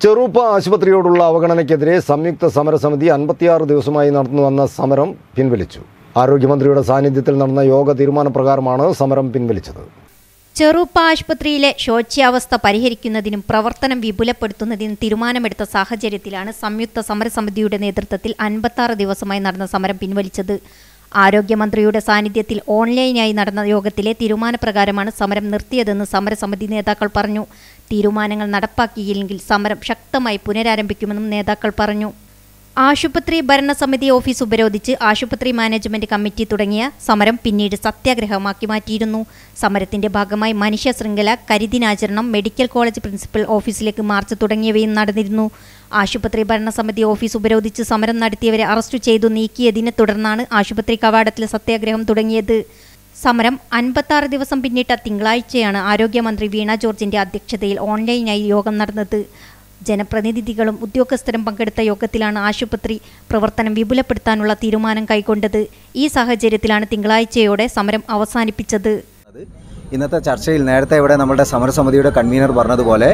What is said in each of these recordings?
ചെറുപ്പ ആശുപത്രിയോടുള്ള അവഗണനയ്ക്കെതിരെ സംയുക്ത സമരസമിതി അൻപത്തിയാറ് ദിവസമായി നടന്നു വന്ന സമരം പിൻവലിച്ചു ആരോഗ്യമന്ത്രിയുടെ സാന്നിധ്യത്തിൽ നടന്ന യോഗ തീരുമാനപ്രകാരമാണ് സമരം പിൻവലിച്ചത് ചെറുപ്പ ആശുപത്രിയിലെ ശോച്യാവസ്ഥ പരിഹരിക്കുന്നതിനും പ്രവർത്തനം വിപുലപ്പെടുത്തുന്നതിനും തീരുമാനമെടുത്ത സാഹചര്യത്തിലാണ് സംയുക്ത സമരസമിതിയുടെ നേതൃത്വത്തിൽ അൻപത്താറ് ദിവസമായി നടന്ന സമരം പിൻവലിച്ചത് ആരോഗ്യമന്ത്രിയുടെ സാന്നിധ്യത്തിൽ ഓൺലൈനായി നടന്ന യോഗത്തിലെ തീരുമാനപ്രകാരമാണ് സമരം നിർത്തിയതെന്ന് സമരസമിതി നേതാക്കൾ പറഞ്ഞു തീരുമാനങ്ങൾ നടപ്പാക്കിയില്ലെങ്കിൽ സമരം ശക്തമായി പുനരാരംഭിക്കുമെന്നും നേതാക്കൾ പറഞ്ഞു ആശുപത്രി ഭരണസമിതി ഓഫീസ് ഉപരോധിച്ച് ആശുപത്രി മാനേജ്മെന്റ് കമ്മിറ്റി തുടങ്ങിയ സമരം പിന്നീട് സത്യാഗ്രഹമാക്കി മാറ്റിയിരുന്നു സമരത്തിന്റെ ഭാഗമായി മനുഷ്യ ശൃംഖല കരിദിനാചരണം മെഡിക്കൽ കോളേജ് പ്രിൻസിപ്പൽ ഓഫീസിലേക്ക് മാർച്ച് തുടങ്ങിയവയും നടന്നിരുന്നു ആശുപത്രി ഭരണസമിതി ഓഫീസ് ഉപരോധിച്ച് സമരം നടത്തിയവരെ അറസ്റ്റ് ചെയ്തു നീക്കിയതിനെ തുടർന്നാണ് ആശുപത്രി കവാടത്തിൽ സത്യാഗ്രഹം തുടങ്ങിയത് സമരം അൻപത്താറ് ദിവസം പിന്നിട്ട തിങ്കളാഴ്ചയാണ് ആരോഗ്യമന്ത്രി വീണ ജോർജിന്റെ അധ്യക്ഷതയിൽ ഓൺലൈനായി യോഗം നടന്നത് ജനപ്രതിനിധികളും ഉദ്യോഗസ്ഥരും പങ്കെടുത്ത യോഗത്തിലാണ് ആശുപത്രി പ്രവർത്തനം വിപുലപ്പെടുത്താനുള്ള തീരുമാനം കൈക്കൊണ്ടത് ഈ സാഹചര്യത്തിലാണ് തിങ്കളാഴ്ചയോടെ സമരം അവസാനിപ്പിച്ചത് അത് ഇന്നത്തെ ചർച്ചയിൽ നേരത്തെ ഇവിടെ നമ്മുടെ സമരസമിതിയുടെ കൺവീനർ പറഞ്ഞതുപോലെ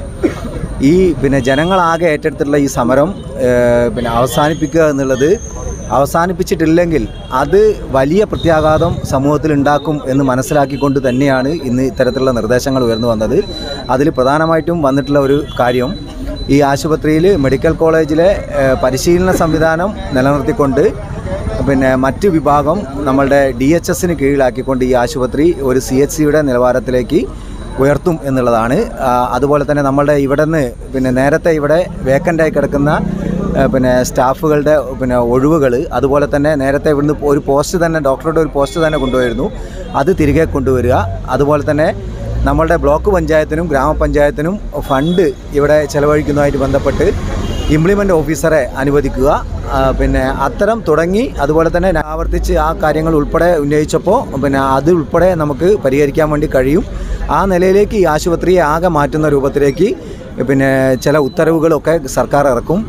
ഈ പിന്നെ ജനങ്ങളാകെ ഏറ്റെടുത്തിട്ടുള്ള ഈ സമരം ഏഹ്, പിന്നെ അവസാനിപ്പിക്കുക എന്നുള്ളത് അവസാനിപ്പിച്ചിട്ടില്ലെങ്കിൽ അത് വലിയ പ്രത്യാഘാതം സമൂഹത്തിൽ ഉണ്ടാക്കും എന്ന് മനസ്സിലാക്കിക്കൊണ്ട് തന്നെയാണ് ഇന്ന് ഇത്തരത്തിലുള്ള നിർദ്ദേശങ്ങൾ ഉയർന്നു വന്നത് അതിൽ പ്രധാനമായിട്ടും വന്നിട്ടുള്ള ഒരു കാര്യം ഈ ആശുപത്രിയിൽ മെഡിക്കൽ കോളേജിലെ ഏഹ്, പരിശീലന സംവിധാനം നിലനിർത്തിക്കൊണ്ട് പിന്നെ മറ്റ് വിഭാഗം നമ്മളുടെ ഡി എച്ച് എസിന് കീഴിലാക്കിക്കൊണ്ട് ഈ ആശുപത്രി ഒരു സി എച്ച് സിയുടെ നിലവാരത്തിലേക്ക് ഉയർത്തും എന്നുള്ളതാണ് ആ, അതുപോലെ തന്നെ നമ്മളുടെ ഇവിടെ നിന്ന് പിന്നെ നേരത്തെ ഇവിടെ വേക്കൻ്റായി കിടക്കുന്ന ആ, പിന്നെ സ്റ്റാഫുകളുടെ പിന്നെ ഒഴിവുകൾ അതുപോലെ തന്നെ നേരത്തെ ഇവിടുന്ന് ഒരു പോസ്റ്റ് തന്നെ ഡോക്ടറുടെ ഒരു പോസ്റ്റ് തന്നെ കൊണ്ടുപോയിരുന്നു അത് തിരികെ കൊണ്ടുവരിക അതുപോലെ തന്നെ നമ്മളുടെ ബ്ലോക്ക് പഞ്ചായത്തിനും ഗ്രാമപഞ്ചായത്തിനും ഫണ്ട് ഇവിടെ ചെലവഴിക്കുന്നതുമായിട്ട് ബന്ധപ്പെട്ട് ഇംപ്ലിമെൻ്റ് ഓഫീസറെ അനുവദിക്കുക ആ, പിന്നെ അത്തരം തുടങ്ങി അതുപോലെ തന്നെ ഞാൻ ആവർത്തിച്ച് ആ കാര്യങ്ങൾ ഉൾപ്പെടെ ഉന്നയിച്ചപ്പോൾ പിന്നെ അത് ഉൾപ്പെടെ നമുക്ക് പരിഹരിക്കാൻ വേണ്ടി കഴിയും ആ നിലയിലേക്ക് ഈ ആശുപത്രിയെ ആകെ മാറ്റുന്ന രൂപത്തിലേക്ക് പിന്നെ ചില ഉത്തരവുകളൊക്കെ സർക്കാർ ഇറക്കും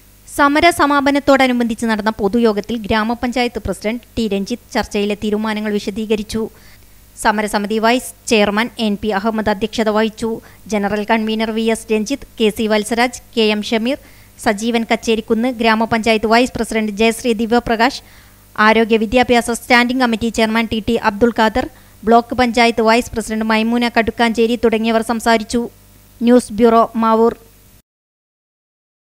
സമര സമാപനത്തോടനുബന്ധിച്ച് നടന്ന പൊതുയോഗത്തിൽ ഗ്രാമപഞ്ചായത്ത് പ്രസിഡന്റ് ടി രഞ്ജിത്ത് ചർച്ചയിലെ തീരുമാനങ്ങൾ വിശദീകരിച്ചു സമരസമിതി vice chairman N P Ahammed അധ്യക്ഷത വഹിച്ചു general convenor V S Ranjith K C Valsaraj K M Shameer Sajeevan Kacherikkunnu gramapanchayat vice president Jayasree Divyaprakash ആരോഗ്യ വിദ്യാഭ്യാസ standing committee chairman T T Abdul Khader block panchayat vice president Maimoona Kadukkancheri തുടങ്ങിയവർ സംസാരിച്ചു ന്യൂസ് ബ്യൂറോ മാവൂർ